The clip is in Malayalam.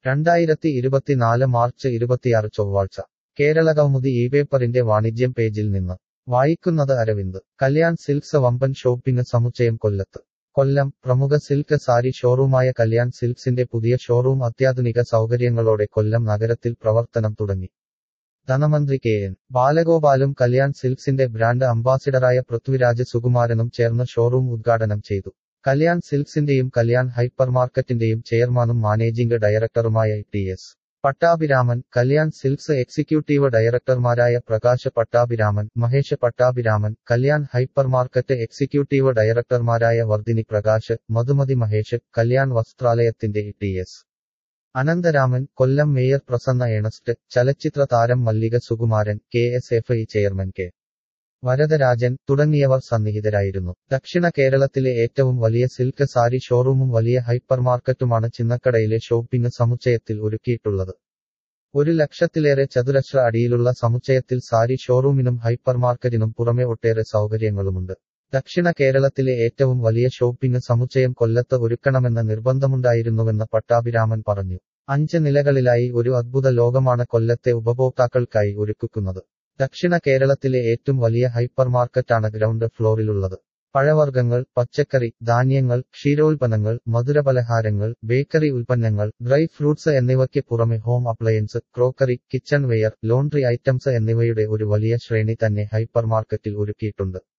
രണ്ടായിരത്തി ഇരുപത്തിനാല് മാർച്ച് ഇരുപത്തിയാറ് ചൊവ്വാഴ്ച കേരള കൗമുദി ഈ പേപ്പറിന്റെ വാണിജ്യം പേജിൽ നിന്ന് വായിക്കുന്നത് അരവിന്ദ് കല്യാൺ സിൽക്സ് വമ്പൻ ഷോപ്പിംഗ് സമുച്ചയം കൊല്ലത്ത് കൊല്ലം പ്രമുഖ സിൽക്ക് സാരി ഷോറൂമായ കല്യാൺ സിൽക്സിന്റെ പുതിയ ഷോറൂം അത്യാധുനിക സൗകര്യങ്ങളോടെ കൊല്ലം നഗരത്തിൽ പ്രവർത്തനം തുടങ്ങി ധനമന്ത്രി കെ എൻ ബാലഗോപാലും കല്യാൺ സിൽക്സിന്റെ ബ്രാൻഡ് അംബാസിഡറായ പൃഥ്വിരാജ് സുകുമാരനും ചേർന്ന് ഷോറൂം ഉദ്ഘാടനം ചെയ്തു കല്യാൺ സിൽക്സിന്റെയും കല്യാൺ ഹൈപ്പർ മാർക്കറ്റിന്റെയും ചെയർമാനും മാനേജിംഗ് ഡയറക്ടറുമായ ടി എസ് പട്ടാഭിരാമൻ കല്യാൺ സിൽക്സ് എക്സിക്യൂട്ടീവ് ഡയറക്ടർമാരായ Prakash Pattabhiraman Mahesh Pattabhiraman Kalyan hyper market executive ഡയറക്ടർമാരായ Vardhini Prakash Madhumathi Mahesh Kalyan വസ്ത്രാലയത്തിന്റെ T S Anantharaman Kollam mayor Prasanna Ernest ചലച്ചിത്ര താരം Mallika Sukumaran K S F E chairman K Varadarajan തുടങ്ങിയവർ സന്നിഹിതരായിരുന്നു ദക്ഷിണ കേരളത്തിലെ ഏറ്റവും വലിയ സിൽക്ക് സാരി ഷോറൂമും വലിയ ഹൈപ്പർ മാർക്കറ്റുമാണ് ചിന്നക്കടയിലെ ഷോപ്പിംഗ് സമുച്ചയത്തിൽ ഒരുക്കിയിട്ടുള്ളത് ഒരു ലക്ഷത്തിലേറെ ചതുരശ്ര അടിയിലുള്ള സമുച്ചയത്തിൽ സാരി ഷോറൂമിനും ഹൈപ്പർ മാർക്കറ്റിനും പുറമെ ഒട്ടേറെ സൗകര്യങ്ങളുമുണ്ട് ദക്ഷിണ കേരളത്തിലെ ഏറ്റവും വലിയ ഷോപ്പിംഗ് സമുച്ചയം കൊല്ലത്ത് ഒരുക്കണമെന്ന നിർബന്ധമുണ്ടായിരുന്നുവെന്ന് പട്ടാഭിരാമൻ പറഞ്ഞു അഞ്ച് നിലകളിലായി ഒരു അദ്ഭുത ലോകമാണ് കൊല്ലത്തെ ഉപഭോക്താക്കൾക്കായി ഒരുക്കുന്നത് ദക്ഷിണ കേരളത്തിലെ ഏറ്റവും വലിയ ഹൈപ്പർ മാർക്കറ്റാണ് ഗ്രൗണ്ട് ഫ്ലോറിലുള്ളത് പഴവർഗ്ഗങ്ങൾ പച്ചക്കറി ധാന്യങ്ങൾ ക്ഷീരോൽപ്പന്നങ്ങൾ മധുരപലഹാരങ്ങൾ ബേക്കറി ഉൽപ്പന്നങ്ങൾ ഡ്രൈ ഫ്രൂട്ട്സ് എന്നിവയ്ക്ക് പുറമെ home appliance crockery kitchenware laundry items എന്നിവയുടെ ഒരു വലിയ ശ്രേണി തന്നെ ഹൈപ്പർ മാർക്കറ്റിൽ ഒരുക്കിയിട്ടുണ്ട്